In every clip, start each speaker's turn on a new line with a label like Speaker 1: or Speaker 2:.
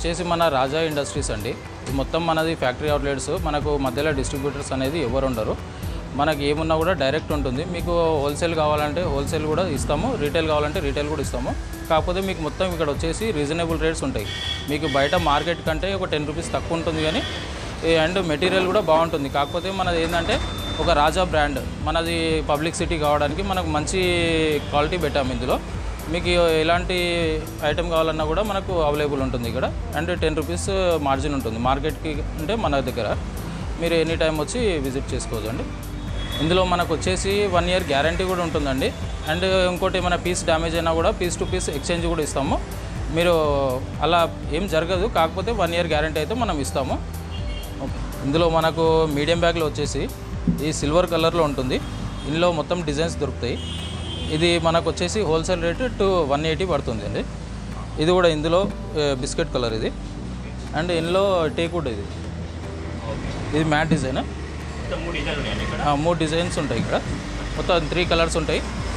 Speaker 1: వచ్చేసి మన రాజా ఇండస్ట్రీస్ అండి ఇది మొత్తం మనది ఫ్యాక్టరీ అవుట్లెట్స్ మనకు మధ్యలో డిస్ట్రిబ్యూటర్స్ అనేది ఎవరు ఉండరు మనకి ఏమున్నా కూడా డైరెక్ట్ ఉంటుంది మీకు హోల్సేల్ కావాలంటే హోల్సేల్ కూడా ఇస్తాము రీటైల్ కావాలంటే రీటైల్ కూడా ఇస్తాము కాకపోతే మీకు మొత్తం ఇక్కడ వచ్చేసి రీజనబుల్ రేట్స్ ఉంటాయి మీకు బయట మార్కెట్ కంటే ఒక టెన్ రూపీస్ తక్కువ ఉంటుంది కానీ ఈ అండ్ మెటీరియల్ కూడా బాగుంటుంది కాకపోతే మనది ఏంటంటే ఒక రాజా బ్రాండ్ మనది పబ్లిక్ సిటీ కావడానికి మనకు మంచి క్వాలిటీ పెట్టాము ఇందులో మీకు ఎలాంటి ఐటెం కావాలన్నా కూడా మనకు అవైలబుల్ ఉంటుంది ఇక్కడ అండ్ టెన్ రూపీస్ మార్జిన్ ఉంటుంది మార్కెట్కి అంటే మన దగ్గర మీరు ఎనీ టైం వచ్చి విజిట్ చేసుకోవచ్చు అండి ఇందులో మనకు వచ్చేసి వన్ ఇయర్ గ్యారంటీ కూడా ఉంటుందండి అండ్ ఇంకోటి ఏమైనా పీస్ డ్యామేజ్ అయినా కూడా పీస్ టు పీస్ ఎక్స్చేంజ్ కూడా ఇస్తాము మీరు అలా ఏం జరగదు కాకపోతే వన్ ఇయర్ గ్యారంటీ అయితే మనం ఇస్తాము ఓకే. ఇందులో మనకు మీడియం బ్యాగ్లో వచ్చేసి ఈ సిల్వర్ కలర్లో ఉంటుంది ఇందులో మొత్తం డిజైన్స్ దొరుకుతాయి ఇది మనకు వచ్చేసి wholesale rate two one eighty పడుతుంది అండి ఇది కూడా ఇందులో ఏ, బిస్కెట్ కలర్ ఇది అండ్ ఇందులో టేక్వుడ్ ఇది ఇది మ్యాట్ డిజైన్
Speaker 2: మొత్తం మూడు డిజైన్లు ఉన్నాయండి ఇక్కడ
Speaker 1: ఆ, మూడు డిజైన్స్ ఉంటాయి ఇక్కడ మొత్తం త్రీ కలర్స్ ఉంటాయి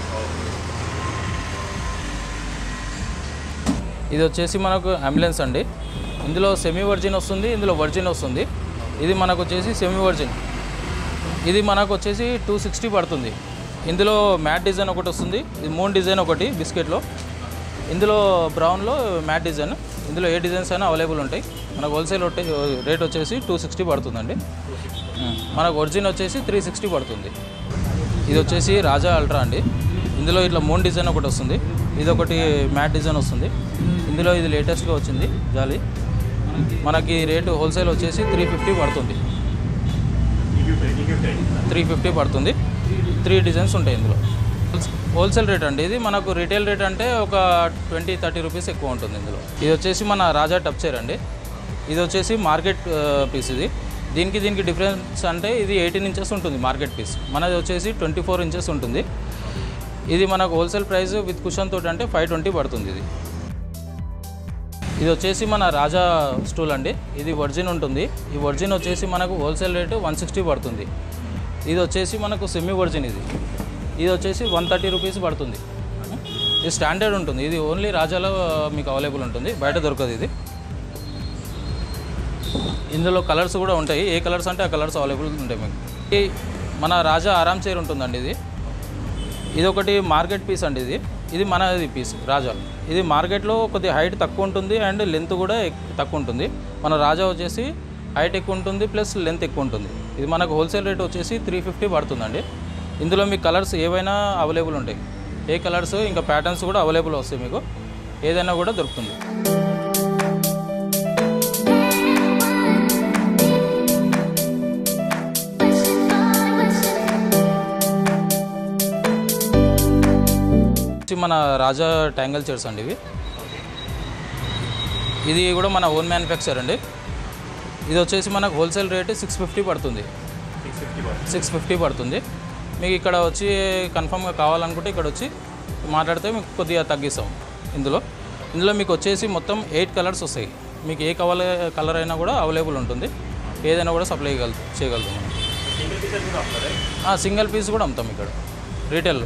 Speaker 1: ఇది వచ్చేసి మనకు అంబులెన్స్ అండి ఇందులో సెమీ వర్జిన్ వస్తుంది ఇందులో వర్జిన్ వస్తుంది ఇది మనకు వచ్చేసి సెమీ వర్జిన్ ఇది మనకు వచ్చేసి టూ సిక్స్టీ పడుతుంది ఇందులో మ్యాట్ డిజైన్ ఒకటి వస్తుంది ఇది మూన్ డిజైన్ ఒకటి బిస్కెట్లో ఇందులో బ్రౌన్లో మ్యాట్ డిజైన్ ఇందులో ఏ డిజైన్స్ అయినా అవైలబుల్ ఉంటాయి మనకు హోల్సేల్ రేట్ వచ్చేసి టూ సిక్స్టీ పడుతుందండి ఉమ్. మనకు ఒరిజిన్ వచ్చేసి త్రీ సిక్స్టీ పడుతుంది ఇది వచ్చేసి రాజా అల్ట్రా అండి ఇందులో ఇట్లా మూన్ డిజైన్ ఒకటి వస్తుంది ఇది ఒకటి మ్యాట్ డిజైన్ వస్తుంది ఇందులో ఇది లేటెస్ట్గా వచ్చింది జాలి మనకి రేటు హోల్సేల్ వచ్చేసి త్రీ ఫిఫ్టీ పడుతుంది త్రీ ఫిఫ్టీ పడుతుంది త్రీ డిజైన్స్ ఉంటాయి ఇందులో హోల్సేల్ రేట్ అండి ఇది మనకు రీటైల్ రేట్ అంటే ఒక ట్వంటీ థర్టీ రూపీస్ ఎక్కువ ఉంటుంది ఇందులో ఇది వచ్చేసి మన రాజా టప్ చైర్ అండి ఇది వచ్చేసి మార్కెట్ పీస్ ఇది దీనికి దీనికి డిఫరెన్స్ అంటే ఇది ఎయిటీన్ ఇంచెస్ ఉంటుంది మార్కెట్ పీస్ మనది వచ్చేసి ట్వంటీ ఫోర్ ఇంచెస్ ఉంటుంది ఇది మనకు హోల్సేల్ ప్రైస్ విత్ కుషన్ తోటి అంటే ఫైవ్ ట్వంటీ పడుతుంది ఇది ఇది వచ్చేసి మన రాజా స్టూల్ అండి ఇది వర్జిన్ ఉంటుంది ఈ వర్జిన్ వచ్చేసి మనకు హోల్సేల్ రేటు వన్ సిక్స్టీ పడుతుంది ఇది వచ్చేసి మనకు సెమీ వర్జిన్ ఇది ఇది వచ్చేసి వన్ థర్టీ రూపీస్ పడుతుంది ఇది స్టాండర్డ్ ఉంటుంది ఇది ఓన్లీ రాజాలో మీకు అవైలబుల్ ఉంటుంది బయట దొరకదు ఇది ఇందులో కలర్స్ కూడా ఉంటాయి ఏ కలర్స్ అంటే ఆ కలర్స్ అవైలబుల్ ఉంటాయి మీకు ఈ మన రాజా ఆరామ్ చైర్ ఉంటుందండి ఇది ఇది ఒకటి మార్కెట్ పీస్ అండి ఇది ఇది మనది పీస్ రాజా ఇది మార్కెట్లో కొద్దిగా హైట్ తక్కువ ఉంటుంది అండ్ లెంత్ కూడా ఎక్- తక్కువ ఉంటుంది మన రాజా వచ్చేసి హైట్ ఎక్కువ ఉంటుంది ప్లస్ లెంత్ ఎక్కువ ఉంటుంది ఇది మనకు హోల్సేల్ రేట్ వచ్చేసి త్రీ ఫిఫ్టీ పడుతుందండి ఇందులో మీకు కలర్స్ ఏవైనా అవైలబుల్ ఉంటాయి ఏ కలర్స్ ఇంకా ప్యాటర్న్స్ కూడా అవైలబుల్ వస్తాయి మీకు ఏదైనా కూడా దొరుకుతుంది వచ్చి మన రాజా ట్యాంగిల్ చైర్స్ అండి ఇవి ఇది కూడా మన ఓన్ మ్యానుఫ్యాక్చర్ అండి ఇది వచ్చేసి మనకు హోల్సేల్ రేట్ సిక్స్ ఫిఫ్టీ పడుతుంది
Speaker 2: సిక్స్ ఫిఫ్టీ పడుతుంది
Speaker 1: సిక్స్ ఫిఫ్టీ పడుతుంది మీకు ఇక్కడ వచ్చి కన్ఫామ్గా కావాలనుకుంటే ఇక్కడ వచ్చి మాట్లాడితే మీకు కొద్దిగా తగ్గిస్తాం ఇందులో ఇందులో మీకు వచ్చేసి మొత్తం ఎయిట్ కలర్స్ వస్తాయి మీకు ఏ కవర్ కలర్ అయినా కూడా అవైలబుల్ ఉంటుంది ఏదైనా కూడా సప్లై చేయగల చేయగలుగుతాం మనం
Speaker 2: సింగిల్ పీసెస్ కూడా వస్తారా
Speaker 1: ఆ, సింగిల్ పీస్ కూడా అమ్ముతాం ఇక్కడ రీటైల్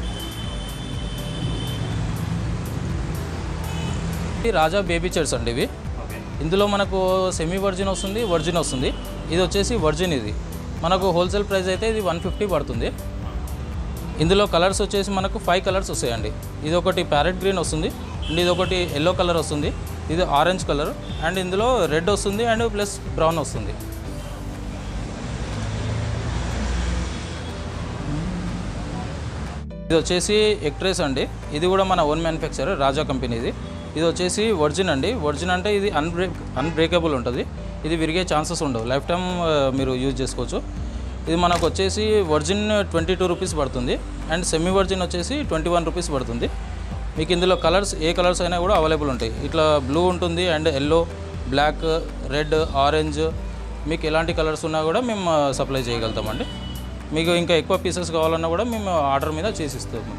Speaker 1: ఇది రాజా బేబీ చైర్స్ అండి ఇవి
Speaker 2: ఓకే
Speaker 1: ఇందులో మనకు సెమీ వర్జిన్ వస్తుంది వర్జిన్ వస్తుంది ఇది వచ్చేసి వర్జిన్ ఇది మనకు హోల్సేల్ ప్రైస్ అయితే ఇది వన్ ఫిఫ్టీ పడుతుంది ఇందులో కలర్స్ వచ్చేసి మనకు ఫైవ్ కలర్స్ వస్తాయండి ఇది ఒకటి ప్యారెట్ గ్రీన్ వస్తుంది అండ్ ఇది ఒకటి ఎల్లో కలర్ వస్తుంది ఇది ఆరెంజ్ కలర్ అండ్ ఇందులో రెడ్ వస్తుంది అండ్ ప్లస్ బ్రౌన్ వస్తుంది ఇది వచ్చేసి ఎక్ట్రేస్ అండి ఇది కూడా మన ఓన్ మ్యానుఫ్యాక్చర్ రాజా కంపెనీది ఇది వచ్చేసి వర్జిన్ అండి వర్జిన్ అంటే ఇది అన్బ్రేక్ అన్బ్రేకబుల్ ఉంటుంది ఇది విరిగే ఛాన్సెస్ ఉండవు లైఫ్ టైం మీరు యూజ్ చేసుకోవచ్చు ఇది మనకు వచ్చేసి వర్జిన్ ట్వంటీ టూ రూపీస్ పడుతుంది అండ్ సెమీ వర్జిన్ వచ్చేసి ట్వంటీ వన్ రూపీస్ పడుతుంది మీకు ఇందులో కలర్స్ ఏ కలర్స్ అయినా కూడా అవైలబుల్ ఉంటాయి ఇట్లా బ్లూ ఉంటుంది and yellow black red orange మీకు ఎలాంటి కలర్స్ ఉన్నా కూడా మేము సప్లై చేయగలుగుతామండి మీకు ఇంకా ఎక్కువ పీసెస్ కావాలన్నా కూడా మేము ఆర్డర్ మీద చేసిస్తాము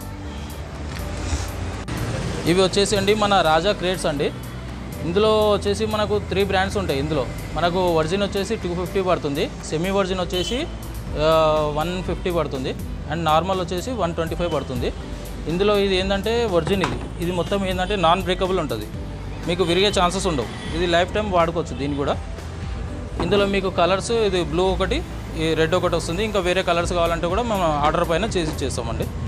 Speaker 1: ఇవి వచ్చేసి అండి మన రాజా క్రేట్స్ అండి ఇందులో వచ్చేసి మనకు త్రీ బ్రాండ్స్ ఉంటాయి ఇందులో మనకు వర్జిన్ వచ్చేసి టూ ఫిఫ్టీ పడుతుంది సెమీ వర్జిన్ వచ్చేసి వన్ ఫిఫ్టీ పడుతుంది అండ్ నార్మల్ వచ్చేసి వన్ ట్వంటీ ఫైవ్ పడుతుంది ఇందులో ఇది ఏంటంటే వర్జిన్ ఇది ఇది మొత్తం ఏంటంటే నాన్ బ్రేకబుల్ ఉంటుంది మీకు విరిగే ఛాన్సెస్ ఉండవు ఇది లైఫ్ టైం వాడుకోవచ్చు దీన్ని కూడా ఇందులో మీకు కలర్స్ ఇది బ్లూ ఒకటి ఈ రెడ్ ఒకటి వస్తుంది ఇంకా వేరే కలర్స్ కావాలంటే కూడా మనం ఆర్డర్ పైన చేసి ఇచ్చేస్తామండి